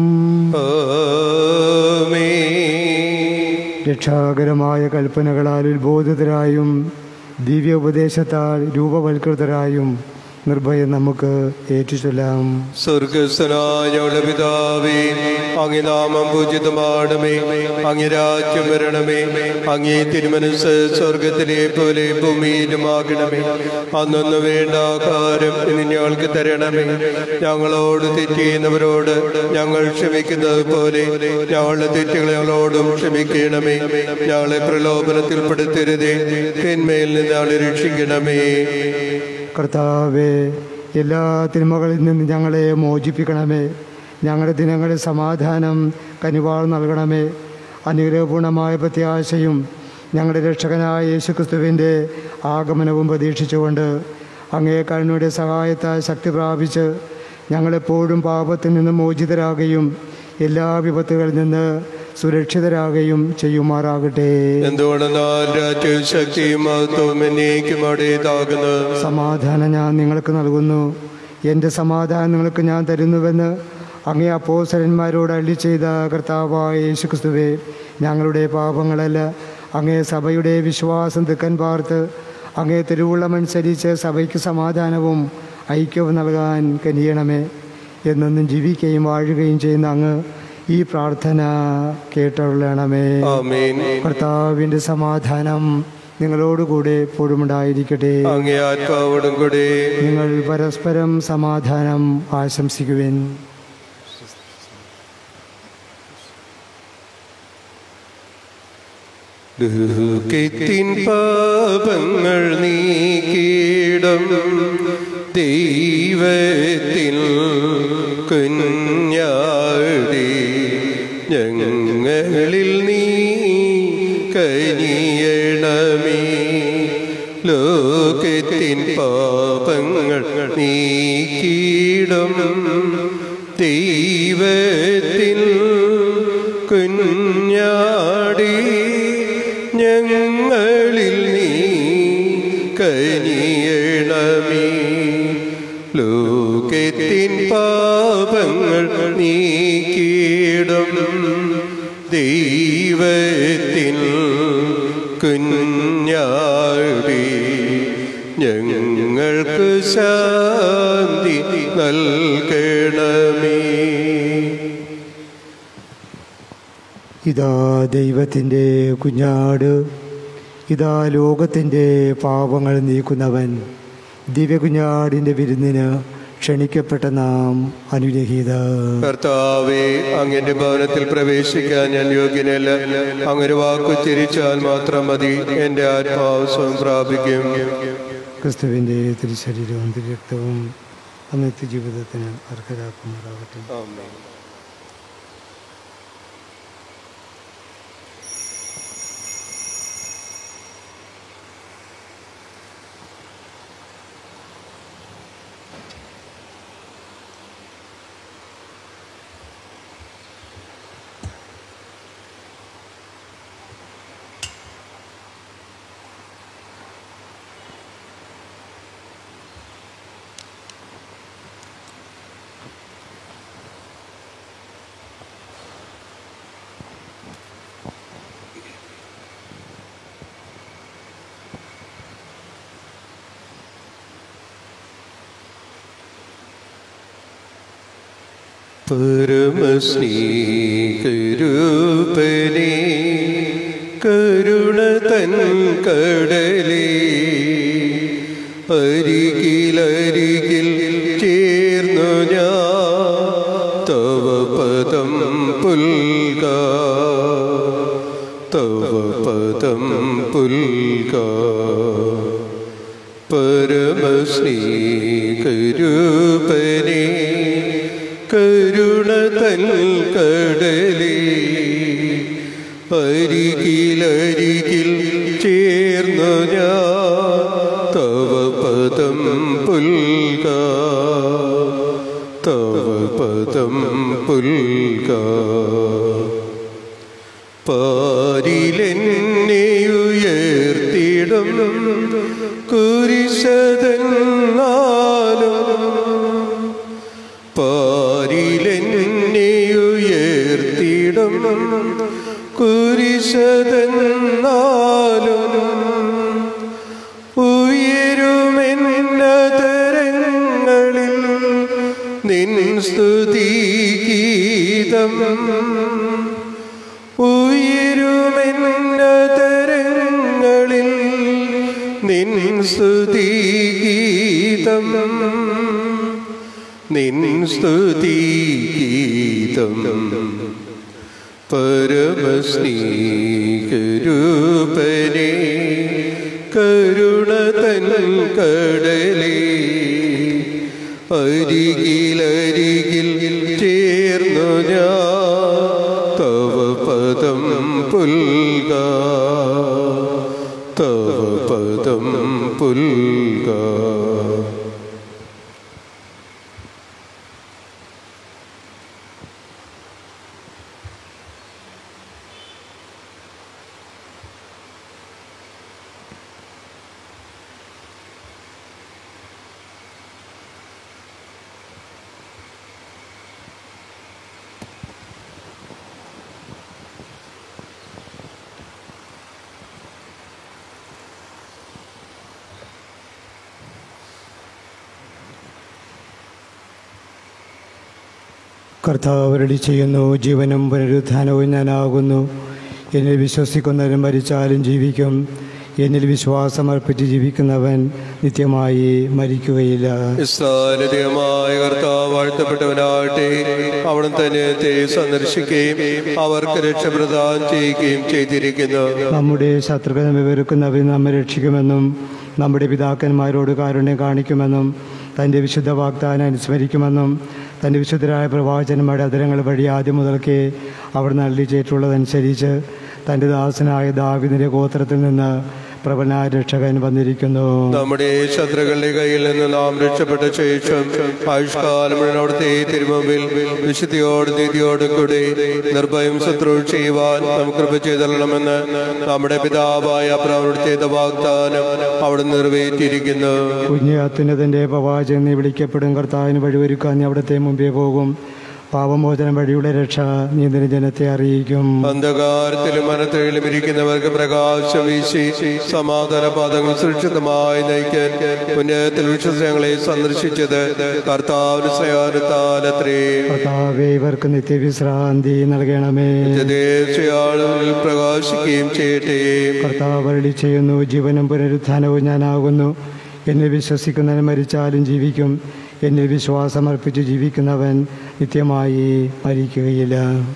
S1: ആമേൻ
S2: രക്ഷാകരമായ കൽപ്പനകളാൽ ഉത്ബോധിതരായും ദിവ്യ ഉപദേശത്താൽ രൂപവൽകൃതരായും നിർഭയം നമുക്ക് ഏറ്റുചൊല്ലാം
S1: സ്വർഗസ്ഥനായ ഞങ്ങളുടെ പിതാവേ അങ്ങേ നാമം പൂജിതമാണമേ അങ്ങേ രാജ്യം വരണമേ അങ്ങേ തിരുമനസ് സ്വർഗത്തിലെ പോലെ ഭൂമിയിലുമാകണമേ അന്നൊന്ന് വേണ്ട ആഹാരം ഇനി ഞങ്ങൾക്ക് തരണമേ ഞങ്ങളോട് തെറ്റ് ചെയ്യുന്നവരോട് ഞങ്ങൾ ക്ഷമിക്കുന്നത് പോലെ ഞങ്ങളുടെ തെറ്റുകൾ ഞങ്ങളോടും ക്ഷമിക്കണമേ ഞങ്ങളെ പ്രലോഭനത്തിൽപ്പെടുത്തരുതേ തിന്മയിൽ നിന്ന് ഞങ്ങളെ രക്ഷിക്കണമേ
S2: കർത്താവെ എല്ലാ തിന്മകളിൽ നിന്ന് ഞങ്ങളെ മോചിപ്പിക്കണമേ ഞങ്ങളുടെ ദിനങ്ങളിൽ സമാധാനം കനിവാൾ നൽകണമേ അനുഗ്രഹപൂർണമായ പ്രത്യാശയും ഞങ്ങളുടെ രക്ഷകനായ യേശുക്രിസ്തുവിൻ്റെ ആഗമനവും പ്രതീക്ഷിച്ചുകൊണ്ട് അങ്ങേ കരുണയുടെ സഹായത്താൽ ശക്തി പ്രാപിച്ച് ഞങ്ങളെപ്പോഴും പാപത്തിൽ നിന്ന് മോചിതരാകുകയും എല്ലാ വിപത്തുകളിൽ നിന്ന് സുരക്ഷിതരാകുകയും ചെയ്യുമാറാകട്ടെ
S1: എന്തുകൊണ്ടെന്നാൽ രാജ്യവും ശക്തിയും മഹത്വവും എന്നേക്കും അവിടേതാകുന്നു
S2: സമാധാനം ഞാൻ നിങ്ങൾക്ക് നൽകുന്നു എൻ്റെ സമാധാനം നിങ്ങൾക്ക് ഞാൻ തരുന്നുവെന്ന് അങ്ങേ അപ്പോസരന്മാരോട് അള്ളി ചെയ്ത കർത്താവായ യേശുക്രിസ്തുവേ ഞങ്ങളുടെ പാപങ്ങളല്ല അങ്ങേ സഭയുടെ വിശ്വാസം തിക്കൻ പാർത്ത് അങ്ങേ തിരുവുള്ളമനുസരിച്ച് സഭയ്ക്ക് സമാധാനവും ഐക്യവും നൽകാൻ കനിയണമേ എന്നെന്നും ജീവിക്കുകയും വാഴുകയും ചെയ്യുന്ന അങ്ങ് ഈ പ്രാർത്ഥന കേട്ടരുളണമേ
S1: ആമേൻ
S2: കർത്താവിൻ്റെ സമാധാനം നിങ്ങളോടുകൂടെ എപ്പോഴും ഉണ്ടായിരിക്കട്ടെ
S1: അങ്ങേ ആത്മാവോടും കൂടെ
S2: നിങ്ങൾ പരസ്പരം സമാധാനം ആശംസിക്കുവിൻ
S1: ദുഃഖത്തിൻ പാപങ്ങൾ നീക്കിയിടം ദൈവത്തിൽ കുഞ്ഞാടി ഞങ്ങളിൽ നീ കനിയണമേ ലോകത്തിൻ പാപങ്ങൾ നീക്കിയിടം ദൈവത്തിൽ കുഞ്ഞാടി ഞങ്ങളിൽ നീ കനിയണമേ ലോകത്തിൻ പാപങ്ങൾ നീക്കിയിടും ദൈവത്തിൽ കുഞ്ഞാടി ഞങ്ങൾക്ക് ശാന്തി നൽകണമേ
S2: ഇതാ ദൈവത്തിൻ്റെ കുഞ്ഞാട് ഇതാ ലോകത്തിൻ്റെ പാപങ്ങൾ നീക്കുന്നവൻ ദിവ്യകുഞ്ഞാടിൻ്റെ വിരുന്നിന് ക്ഷണിക്കപ്പെട്ട നാം അനുഗ്രഹീത
S1: കർത്താവെ അങ്ങന്റെ ഭവനത്തിൽ പ്രവേശിക്കാൻ ഞാൻ യോഗ്യനല്ല അങ്ങൊരു വാക്കു തിരിച്ചാൽ മാത്രം മതി എന്റെ ആത്മാവ് സ്വയം പ്രാപിക്കും
S2: ക്രിസ്തുവിൻ്റെ തിരുശരീരവും തിരുരക്തവും അന്നത്തെ ജീവിതത്തിന് അർഹരാക്കുമാറാകട്ടെ
S1: ആമേൻ. പരമസ്നേഹരൂപനേ കരുണ തൻ കടലേ അരികിലരികിൽ ചേർന്നു ഞാൻ തവ പദം പുൽക തവ പദം പുൽക പരമസ്നേഹരൂപനേ കരുണ തൻ കടലേ അരികിലരികിൽ ചേർന്നു ഞാൻ തവ പദം പുൽക തവ പദം പുൽക പാരിലെന്നെയുയർത്തിടും കുരിശതന്നാലും പാരിലെന്നെയുയർത്തിടും കുരിശതന്നാലും ഉയരുമെന്നതരങ്ങളിൽ നിൻ സ്തുതിഗീതം ഉയരുമെന്നതരങ്ങളിൽ നിൻ സ്തുതിഗീതം നിൻ സ്തുതിഗീതം പരമസ്നേഹരൂപനേ കരുണ തൻ കടലേ അരികിലരികിൽ ചേർന്നു ഞാൻ തവ പദം പുൽക തവ പദം പുൽക
S2: കർത്താവരടി ചെയ്യുന്നു ജീവനും പുനരുത്ഥാനവും ഞാനാകുന്നു എന്നിൽ വിശ്വസിക്കുന്നവരും മരിച്ചാലും ജീവിക്കും എന്നിൽ വിശ്വാസമർപ്പിച്ച് ജീവിക്കുന്നവൻ നിത്യമായി മരിക്കുകയില്ല
S1: നിസ്സാരതയമായ കർത്താവ് വാഴ്ത്തപ്പെട്ടവനാകട്ടെ അവിടെ തന്നെ തേ സന്ദർശിക്കുകയും അവർക്ക് രക്ഷപ്രദാനം ചെയ്യുകയും ചെയ്തിരിക്കുന്നു
S2: നമ്മുടെ ശത്രുക്കൾ നമ്മെ വെറുക്കുന്നവർ നമ്മെ രക്ഷിക്കുമെന്നും നമ്മുടെ പിതാക്കന്മാരോട് കാരുണ്യം കാണിക്കുമെന്നും തൻ്റെ വിശുദ്ധ വാഗ്ദാനം അനുസ്മരിക്കുമെന്നും തൻ്റെ വിശുദ്ധരായ പ്രവാചകന്മാരുടെ അതിരങ്ങൾ വഴി ആദ്യം മുതൽക്കേ അവർ നൽകിച്ചിട്ടുള്ളതനുസരിച്ച് തൻ്റെ ദാസനായ ദാവിദിൻ്റെ ഗോത്രത്തിൽ നിന്ന് പ്രബലനായ രക്ഷകൻ വന്നിരിക്കുന്നു
S1: നമ്മുടെ ശത്രുക്കളുടെ കയ്യിൽ നിന്ന് നാം രക്ഷപ്പെട്ട ശേഷം ആയുഷ്കാലം മുഴുവൻ അവിടുത്തെ തിരുമുമ്പിൽ വിശുദ്ധിയോടും നീതിയോടും കൂടി നിർഭയം ശത്രു ചെയ്യുവാൻ നമുക്ക് കൃപ ചെയ്തരണമെന്ന് നമ്മുടെ പിതാവായ അബ്രാഹ്മണോട് ചെയ്ത വാഗ്ദാനം അവിടെ നിറവേറ്റിയിരിക്കുന്നു
S2: കുഞ്ഞ് അത്യുന്നതൻ്റെ പ്രവാചകൻ നീ വിളിക്കപ്പെടും കർത്താവിന് വഴിയൊരുക്കാൻ നീ അവിടുത്തെ മുമ്പേ പോകും പാപമോചനം വഴിയുള്ള രക്ഷ നീ നിന്റെ ജനത്തെ അറിയിക്കും
S1: അന്ധകാരത്തിലും മനത്തിലും ഇരിക്കുന്നവർക്ക് പ്രകാശം വീശി സമാധാന പാദങ്ങൾ സുരക്ഷിതമായി നയിക്കാൻ പുണ്യത്തിൽ വിശ്വസങ്ങളെ സന്ദർശിച്ചത് കർത്താവിന് സ്നേഹാനത്താലത്രേ
S2: കർത്താവേ ഇവർക്ക് നിത്യവിശ്രാന്തി നൽകണമേ
S1: ദേശയാളുകളിൽ പ്രകാശിക്കുകയും ചെയ്യട്ടെ
S2: കർത്താവ് അരുളി ചെയ്യുന്നു ജീവനും പുനരുത്ഥാനവും ഞാനാകുന്നു എന്നിൽ വിശ്വസിക്കുന്നവൻ മരിച്ചാലും ജീവിക്കും എന്നിൽ വിശ്വാസമർപ്പിച്ച് ജീവിക്കുന്നവൻ നിത്യമായി മരിക്കുകയില്ല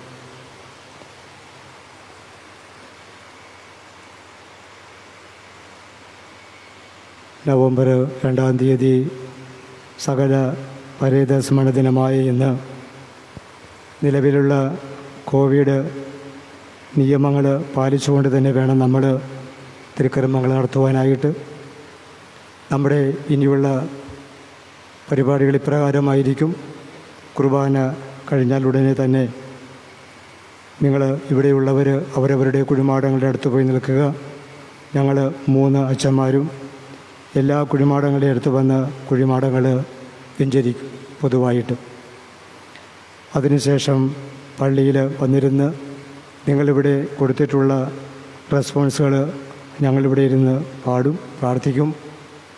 S2: നവംബർ രണ്ടാം തീയതി സകല പരേത സ്മരണ ദിനമായ ഇന്ന് നിലവിലുള്ള കോവിഡ് നിയമങ്ങൾ പാലിച്ചുകൊണ്ട് തന്നെ വേണം നമ്മൾ തിരുക്കർമ്മങ്ങൾ നടത്തുവാനായിട്ട് നമ്മുടെ ഇനിയുള്ള പരിപാടികൾ ഇപ്രകാരമായിരിക്കും കുർബാന കഴിഞ്ഞാൽ ഉടനെ തന്നെ നിങ്ങൾ ഇവിടെയുള്ളവർ അവരവരുടെ കുഴിമാടങ്ങളുടെ അടുത്ത് പോയി നിൽക്കുക ഞങ്ങൾ മൂന്ന് അച്ഛന്മാരും എല്ലാ കുഴിമാടങ്ങളുടെ അടുത്ത് വന്ന് കുഴിമാടങ്ങൾ വെഞ്ചരിക്കും പൊതുവായിട്ട് അതിനുശേഷം പള്ളിയിൽ വന്നിരുന്ന് നിങ്ങളിവിടെ കൊടുത്തിട്ടുള്ള റെസ്പോൺസുകൾ ഞങ്ങളിവിടെ ഇരുന്ന് പാടും പ്രാർത്ഥിക്കും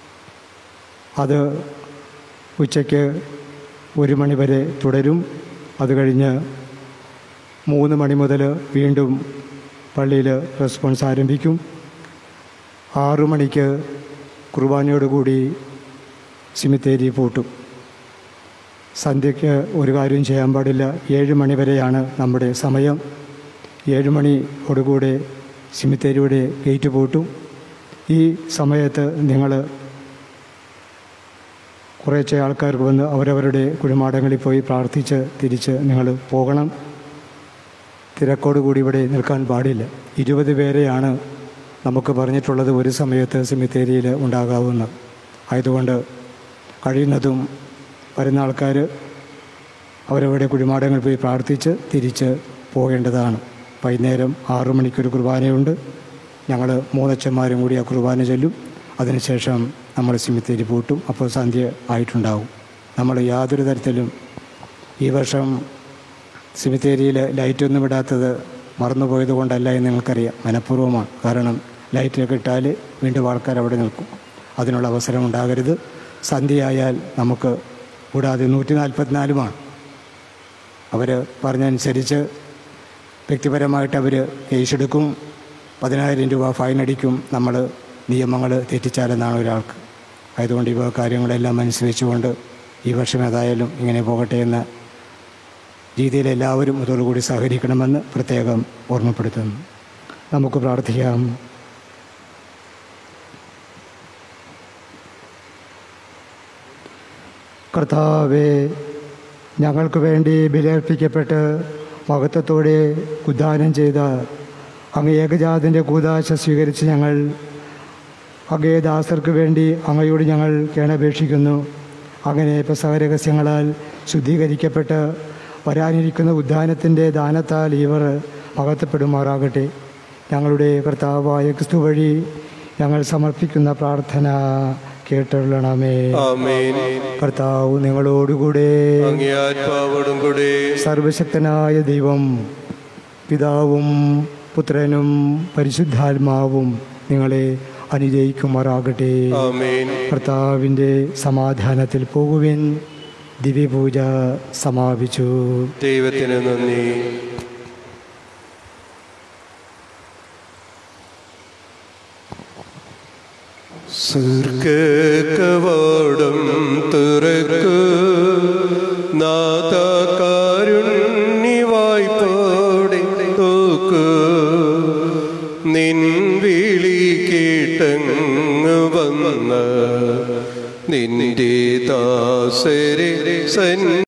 S2: അത് ഉച്ചയ്ക്ക് ഒരു മണി വരെ തുടരും അത് കഴിഞ്ഞ് മൂന്ന് മണി മുതൽ വീണ്ടും പള്ളിയിൽ റെസ്പോൺസ് ആരംഭിക്കും ആറു മണിക്ക് കുർബാനയോടുകൂടി സിമിത്തേരി പൂട്ടും സന്ധ്യയ്ക്ക് ഒരു കാര്യം ചെയ്യാൻ പാടില്ല ഏഴ് മണി വരെയാണ് നമ്മുടെ സമയം ഏഴ് മണിയോടുകൂടെ സിമിത്തേരിയുടെ ഗേറ്റ് പൂട്ടും ഈ സമയത്ത് നിങ്ങൾ കുറേശ്ശെ ആൾക്കാർക്ക് വന്ന് അവരവരുടെ കുഴിമാടങ്ങളിൽ പോയി പ്രാർത്ഥിച്ച് തിരിച്ച് നിങ്ങൾ പോകണം തിരക്കോടുകൂടി ഇവിടെ നിൽക്കാൻ പാടില്ല ഇരുപത് പേരെയാണ് നമുക്ക് പറഞ്ഞിട്ടുള്ളത് ഒരു സമയത്ത് സിമിത്തേരിയിൽ ഉണ്ടാകാവുന്നത് ആയതുകൊണ്ട് കഴിയുന്നതും വരുന്ന ആൾക്കാർ അവരവരുടെ കുഴിമാടങ്ങളിൽ പോയി പ്രാർത്ഥിച്ച് തിരിച്ച് പോകേണ്ടതാണ് വൈകുന്നേരം ആറു മണിക്കൊരു കുർബാനയുണ്ട് ഞങ്ങൾ മൂന്നച്ഛന്മാരും കൂടി ആ കുർബാന ചൊല്ലും അതിനുശേഷം നമ്മൾ സിമിത്തേരി പൂട്ടും അപ്പോൾ സന്ധ്യ ആയിട്ടുണ്ടാവും നമ്മൾ യാതൊരു തരത്തിലും ഈ വർഷം സിമിത്തേരിയിൽ ലൈറ്റൊന്നും ഇടാത്തത് മറന്നുപോയത് കൊണ്ടല്ല എന്ന് നിങ്ങൾക്കറിയാം മനഃപൂർവ്വമാണ് കാരണം ലൈറ്റൊക്കെ ഇട്ടാൽ വീണ്ടും ആൾക്കാർ അവിടെ നിൽക്കും അതിനുള്ള അവസരം ഉണ്ടാകരുത് സന്ധ്യയായാൽ നമുക്ക് കൂടാതെ നൂറ്റി നാൽപ്പത്തിനാലുമാണ് അവർ പറഞ്ഞനുസരിച്ച് വ്യക്തിപരമായിട്ട് അവർ കേസെടുക്കും പതിനായിരം രൂപ ഫൈൻ അടിക്കും നമ്മൾ നിയമങ്ങൾ തെറ്റിച്ചാലെന്നാണ് ഒരാൾക്ക് ആയതുകൊണ്ട് ഇവ കാര്യങ്ങളെല്ലാം മനസ്സിൽ ഈ വർഷം ഏതായാലും ഇങ്ങനെ പോകട്ടെ എന്ന രീതിയിൽ എല്ലാവരും അതോടുകൂടി സഹകരിക്കണമെന്ന് പ്രത്യേകം ഓർമ്മപ്പെടുത്തുന്നു നമുക്ക് പ്രാർത്ഥിക്കാം കർത്താവെ ഞങ്ങൾക്ക് വേണ്ടി ബലിയർപ്പിക്കപ്പെട്ട് മഹത്വത്തോടെ ഉദ്ധാനം ചെയ്ത അങ്ങ് ഏകജാതിൻ്റെ കൂതാശ സ്വീകരിച്ച് ഞങ്ങൾ അങ്ങേ ദാസർക്ക് വേണ്ടി അങ്ങയോട് ഞങ്ങൾ കേണപേക്ഷിക്കുന്നു അങ്ങനെ പ്രസവരഹസ്യങ്ങളാൽ ശുദ്ധീകരിക്കപ്പെട്ട് വരാനിരിക്കുന്ന ഉദ്ധാനത്തിൻ്റെ ദാനത്താൽ ഇവർ മഹത്വപ്പെടുമാറാകട്ടെ ഞങ്ങളുടെ കർത്താവായ ക്രിസ്തു വഴി ഞങ്ങൾ സമർപ്പിക്കുന്ന പ്രാർത്ഥന കേട്ടുള്ളണമേ
S1: ആമേൻ
S2: കർത്താവ് നിങ്ങളോടുകൂടെ
S1: അങ്ങേ ആത്മാവോടും കൂടെ
S2: സർവശക്തനായ ദൈവം പിതാവും പുത്രനും പരിശുദ്ധാത്മാവും നിങ്ങളെ അനുജയിക്കുമാറാകട്ടെ
S1: ആമേൻ
S2: കർത്താവിൻ്റെ സമാധാനത്തിൽ പോകുവിൻ ദിവ്യപൂജ സമാപിച്ചു
S1: ദൈവത്തിന് നന്ദി സ്വർഗകവാടം തുറക്കു നാഥ കാരുണ്യവായ്പോടെ നോക്കൂ നിൻ വിളി കേട്ടങ്ങ് വന്ന നിന്റെ ദാസരെ സൻ